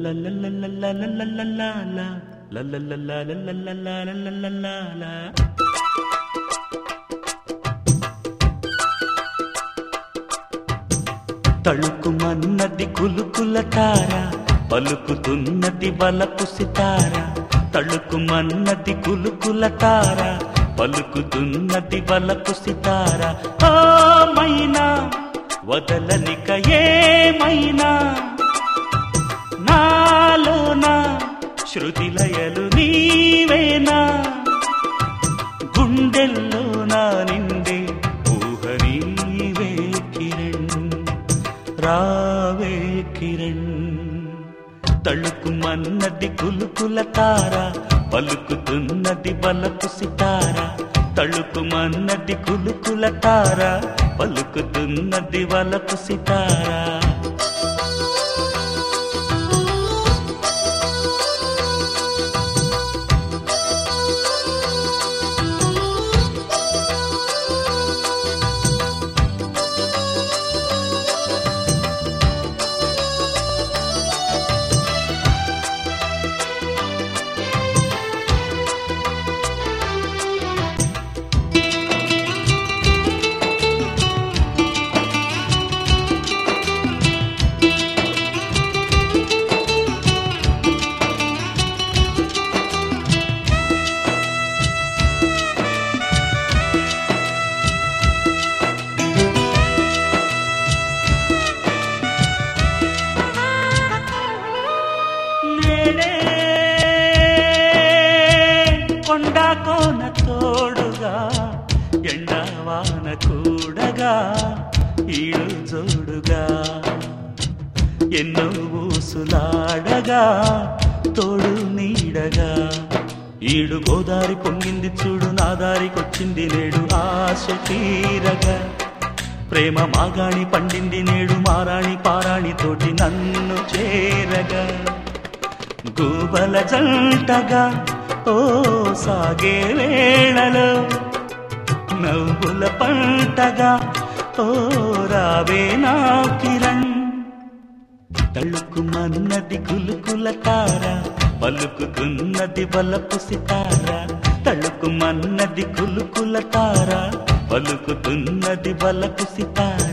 తళుకుమన్నది కులుకుల తార పలుకుతున్నది బలపు సితార తళుకుమన్నది కులుకుల తార పలుకుతున్నది బలపు సితార ఓ మైనా వదలనిక ఏమైనా నాలోన శృతిలయలు నీవేనా గుండెల్లో నా నిండే ఊహ నీవే కిరణ్ రావే కిరణ్ తళుకుమన్నది కులుకుల తార పలుకుతున్నది బలపు సితార తళుకుమన్నది కులుకుల తార పలుకుతున్నది బలపు సితారా నేడే కొండ కోన తోడుగా ఎండవాన కూడగా ఈడు జోడుగా ఎన్నో ఊసులాడగా తోడు నీడగా ఈడు గోదారి పొంగింది చూడు నా దారికొచ్చింది నేడు ఆశ తీరగా ప్రేమ మాగాణి పండింది నేడు మారాణి పారాణి తోటి నన్ను చేరగా గూబల జంటగా ఓ సాగే వేళలో నవ్వుల పంటగా ఓ రావే నా కిరణ్ తళుకుమన్నది కులుకుల తార పలుకుతున్నది బలపు సితార తళుకుమన్నది కులుకుల తార పలుకుతున్నది బలపు సితార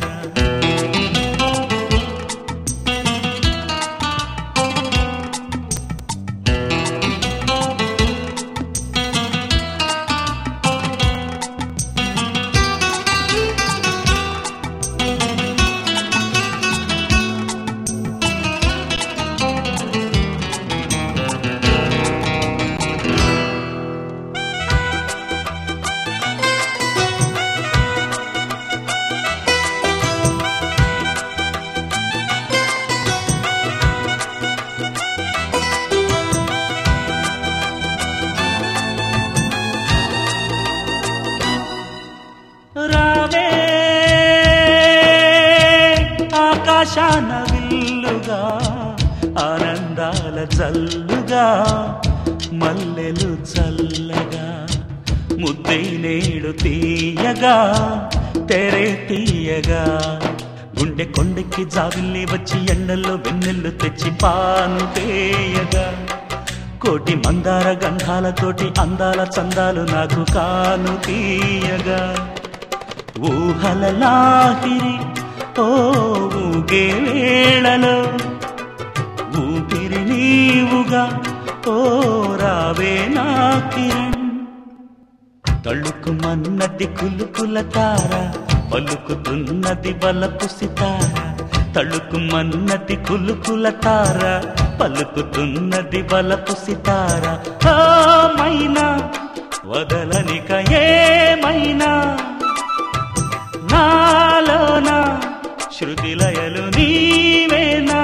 రావే ఆకాశాన విల్లుగా ఆనందాల జల్లుగా మల్లెలు చల్లగా ముద్దై నేడు తీయగా తెరే తీయగా గుండె కొండెక్కి జాబిల్లి వచ్చి ఎండల్లో వెన్నెల్లు తెచ్చి పాను తేయగా కోటి మందార గంధాలతోటి అందాల చందాలు నాకు కాను తీయగా ఊహల లాహిరి ఓ ఊగే వేళలో ఊపిరి నీవుగా ఓ రావే నా కిరణ్ తళుకుమన్నది కులుకుల తార పలుకుతున్నది బలపు సితార తళుకుమన్నది కులుకుల తార పలుకుతున్నది బలపు సితార ఓ మైనా వదలనిక ఏమైనా నాలోన శృతిలయలు నీవేనా